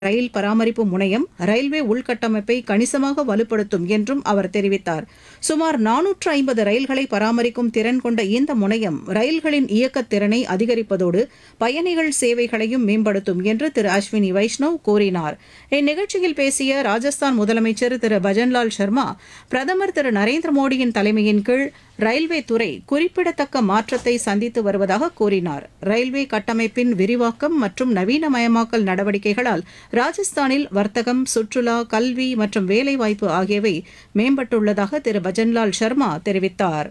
ரயில் பராமரிப்பு முனையம் ரயில்வே உள்கட்டமைப்பை கணிசமாக வலுப்படுத்தும் என்றும் அவர் தெரிவித்தார் சுமார் நானூற்று ஐம்பது ரயில்களை பராமரிக்கும் திறன் கொண்ட இந்த முனையம் ரயில்களின் இயக்கத் திறனை அதிகரிப்பதோடு பயணிகள் சேவைகளையும் மேம்படுத்தும் என்று திரு அஸ்வினி வைஷ்ணவ் கூறினார் இந்நிகழ்ச்சியில் பேசிய ராஜஸ்தான் முதலமைச்சர் திரு பஜன்லால் சர்மா பிரதமர் திரு நரேந்திர மோடியின் தலைமையின் கீழ் ரயில்வே துறை குறிப்பிடத்தக்க மாற்றத்தை சந்தித்து வருவதாக கூறினார் ரயில்வே கட்டமைப்பின் விரிவாக்கம் மற்றும் நவீனமயமாக்கல் நடவடிக்கைகளால் ராஜஸ்தானில் வர்த்தகம் சுற்றுலா கல்வி மற்றும் வேலைவாய்ப்பு ஆகியவை மேம்பட்டுள்ளதாக திரு பஜன்லால் சர்மா தெரிவித்தார்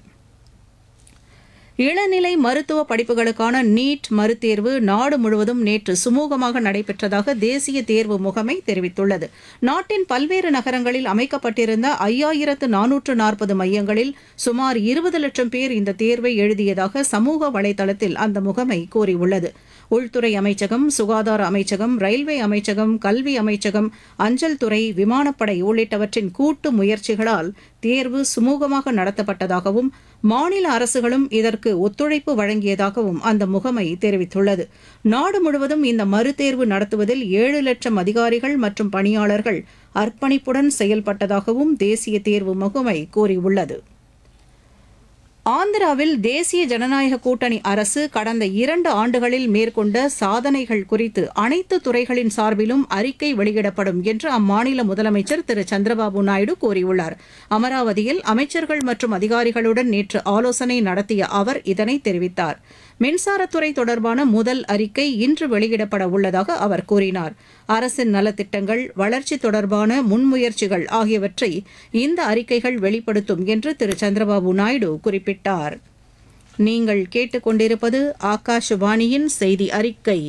இளநிலை மருத்துவ படிப்புகளுக்கான நீட் மறுதேர்வு நாடு முழுவதும் நேற்று சுமூகமாக நடைபெற்றதாக தேசிய தேர்வு முகமை தெரிவித்துள்ளது நாட்டின் பல்வேறு நகரங்களில் அமைக்கப்பட்டிருந்த ஐயாயிரத்து நானூற்று நாற்பது மையங்களில் சுமார் இருபது லட்சம் பேர் இந்த தேர்வை எழுதியதாக சமூக வலைதளத்தில் அந்த முகமை கூறியுள்ளது உள்துறை அமைச்சகம் சுகாதார அமைச்சகம் ரயில்வே அமைச்சகம் கல்வி அமைச்சகம் அஞ்சல் துறை விமானப்படை உள்ளிட்டவற்றின் கூட்டு முயற்சிகளால் தேர்வு சுமூகமாக நடத்தப்பட்டதாகவும் மாநில அரசுகளும் இதற்கு ஒத்துழைப்பு வழங்கியதாகவும் அந்த முகமை தெரிவித்துள்ளது நாடு முழுவதும் இந்த மறுதேர்வு நடத்துவதில் ஏழு லட்சம் அதிகாரிகள் மற்றும் பணியாளர்கள் அர்ப்பணிப்புடன் செயல்பட்டதாகவும் தேசிய தேர்வு முகமை கூறியுள்ளது ஆந்திராவில் தேசிய ஜனநாயக கூட்டணி அரசு கடந்த இரண்டு ஆண்டுகளில் மேற்கொண்ட சாதனைகள் குறித்து அனைத்து துறைகளின் சார்பிலும் அறிக்கை வெளியிடப்படும் என்று அம்மாநில முதலமைச்சர் திரு சந்திரபாபு நாயுடு கூறியுள்ளார் அமராவதியில் அமைச்சர்கள் மற்றும் அதிகாரிகளுடன் நேற்று ஆலோசனை நடத்திய அவர் இதனை தெரிவித்தார் மின்சாரத்துறை தொடர்பான முதல் அறிக்கை இன்று வெளியிடப்பட உள்ளதாக அவர் கூறினார் அரசின் நலத்திட்டங்கள் வளர்ச்சி தொடர்பான முன்முயற்சிகள் ஆகியவற்றை இந்த அறிக்கைகள் வெளிப்படுத்தும் என்று திரு சந்திரபாபு நாயுடு குறிப்பிட்டார் நீங்கள் கேட்டுக்கொண்டிருப்பது ஆகாஷவாணியின் செய்தி அறிக்கை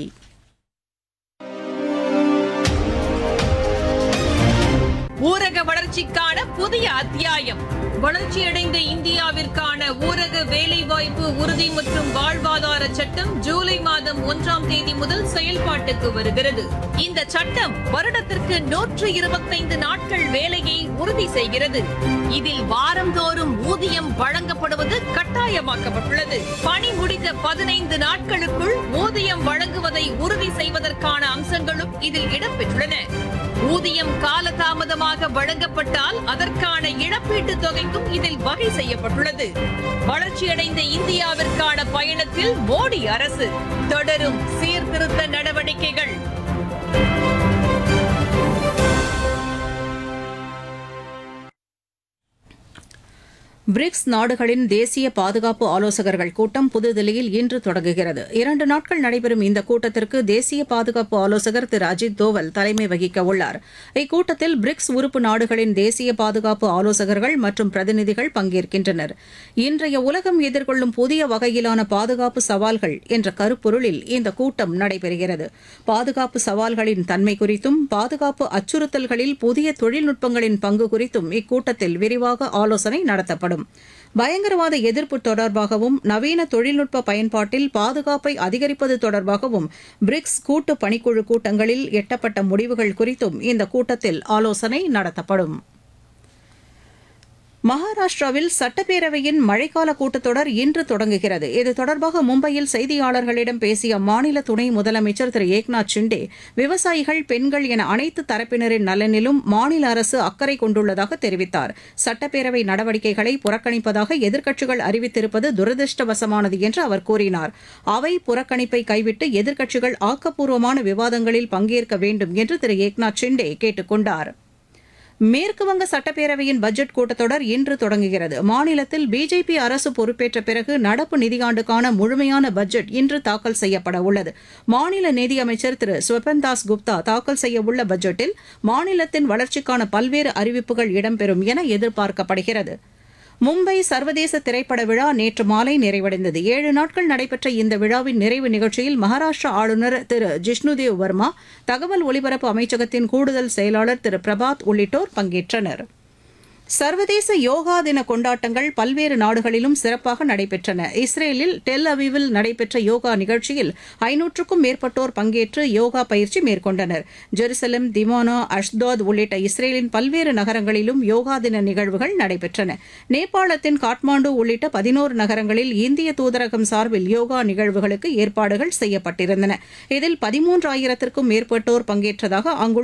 ஊரக வளர்ச்சிக்கான புதிய அத்தியாயம் வளர்ச்சியடைந்த இந்தியாவிற்கான ஊரக வேலைவாய்ப்பு உறுதி மற்றும் வாழ்வாதார சட்டம் ஜூலை மாதம் ஒன்றாம் தேதி முதல் செயல்பாட்டுக்கு வருகிறது இந்த சட்டம் வருடத்திற்கு நூற்று இருபத்தைந்து நாட்கள் வேலையை உறுதி செய்கிறது இதில் வாரந்தோறும் ஊதியம் வழங்கப்படுவது கட்டாயமாக்கப்பட்டுள்ளது பணி முடிந்த பதினைந்து நாட்களுக்குள் ஊதியம் வழங்குவதை உறுதி செய்வதற்கான அம்சங்களும் இதில் இடம்பெற்றுள்ளன ஊதியம் காலதாமதமாக வழங்கப்பட்டால் அதற்கான இழப்பீட்டுத் தொகைக்கும் இதில் வகை செய்யப்பட்டுள்ளது வளர்ச்சியடைந்த இந்தியாவிற்கான பயணத்தில் மோடி அரசு தொடரும் சீர்திருத்த நடவடிக்கைகள் பிரிக்ஸ் நாடுகளின் தேசிய பாதுகாப்பு ஆலோசகர்கள் கூட்டம் புதுதில்லியில் இன்று தொடங்குகிறது இரண்டு நாட்கள் நடைபெறும் இந்த கூட்டத்திற்கு தேசிய பாதுகாப்பு ஆலோசகர் திரு அஜித் தோவல் தலைமை வகிக்க உள்ளார் இக்கூட்டத்தில் பிரிக்ஸ் உறுப்பு நாடுகளின் தேசிய பாதுகாப்பு ஆலோசகர்கள் மற்றும் பிரதிநிதிகள் பங்கேற்கின்றனர் இன்றைய உலகம் எதிர்கொள்ளும் புதிய வகையிலான பாதுகாப்பு சவால்கள் என்ற கருப்பொருளில் இந்த கூட்டம் நடைபெறுகிறது பாதுகாப்பு சவால்களின் தன்மை குறித்தும் பாதுகாப்பு அச்சுறுத்தல்களில் புதிய தொழில்நுட்பங்களின் பங்கு குறித்தும் இக்கூட்டத்தில் விரிவாக ஆலோசனை நடத்தப்படும் பயங்கரவாத எதிர்ப்பு தொடர்பாகவும் நவீன தொழில்நுட்ப பயன்பாட்டில் பாதுகாப்பை அதிகரிப்பது தொடர்பாகவும் பிரிக்ஸ் கூட்டு பணிக்குழு கூட்டங்களில் எட்டப்பட்ட முடிவுகள் குறித்தும் இந்த கூட்டத்தில் ஆலோசனை நடத்தப்படும் மகாராஷ்டிராவில் சட்டப்பேரவையின் மழைக்கால கூட்டத்தொடர் இன்று தொடங்குகிறது இது தொடர்பாக மும்பையில் செய்தியாளர்களிடம் பேசிய அம்மாநில துணை முதலமைச்சர் திரு ஏக்நாத் ஷிண்டே விவசாயிகள் பெண்கள் என அனைத்து தரப்பினரின் நலனிலும் மாநில அரசு அக்கறை கொண்டுள்ளதாக தெரிவித்தார் சட்டப்பேரவை நடவடிக்கைகளை புறக்கணிப்பதாக எதிர்க்கட்சிகள் அறிவித்திருப்பது துரதிருஷ்டவசமானது என்று அவர் கூறினார் அவை புறக்கணிப்பை கைவிட்டு எதிர்க்கட்சிகள் ஆக்கப்பூர்வமான விவாதங்களில் பங்கேற்க வேண்டும் என்று திரு ஏக்நாத் ஷிண்டே கேட்டுக் கொண்டாா் மேற்குவங்க சட்டப்பேரவையின் பட்ஜெட் கூட்டத்தொடர் இன்று தொடங்குகிறது மாநிலத்தில் பிஜேபி அரசு பொறுப்பேற்ற பிறகு நடப்பு நிதியாண்டுக்கான முழுமையான பட்ஜெட் இன்று தாக்கல் செய்யப்பட உள்ளது மாநில நிதியமைச்சர் திரு ஸ்வபன் தாஸ் குப்தா தாக்கல் செய்யவுள்ள பட்ஜெட்டில் மாநிலத்தின் வளர்ச்சிக்கான பல்வேறு அறிவிப்புகள் இடம்பெறும் என எதிர்பார்க்கப்படுகிறது மும்பை சர்வதேச திரைப்பட விழா நேற்று மாலை நிறைவடைந்தது ஏழு நாட்கள் நடைபெற்ற இந்த விழாவின் நிறைவு நிகழ்ச்சியில் மகாராஷ்டிரா ஆளுநர் திரு ஜிஷ்ணுதேவ் வர்மா தகவல் ஒலிபரப்பு அமைச்சகத்தின் கூடுதல் செயலாளர் திரு பிரபாத் உள்ளிட்டோர் பங்கேற்றனர் சர்வதேச யோகா தின கொண்டாட்டங்கள் பல்வேறு நாடுகளிலும் சிறப்பாக நடைபெற்றன இஸ்ரேலில் டெல் அவிவில் நடைபெற்ற யோகா நிகழ்ச்சியில் ஐநூற்றுக்கும் மேற்பட்டோர் பங்கேற்று யோகா பயிற்சி மேற்கொண்டனர் ஜெருசலம் திமோனா அஷ்தாத் உள்ளிட்ட இஸ்ரேலின் பல்வேறு நகரங்களிலும் யோகா தின நிகழ்வுகள் நடைபெற்றன நேபாளத்தின் காட்மாண்டு உள்ளிட்ட பதினோரு நகரங்களில் இந்திய தூதரகம் சார்பில் யோகா நிகழ்வுகளுக்கு ஏற்பாடுகள் செய்யப்பட்டிருந்தன இதில் பதிமூன்றாயிரத்திற்கும் மேற்பட்டோர் பங்கேற்றதாக அங்குள்ள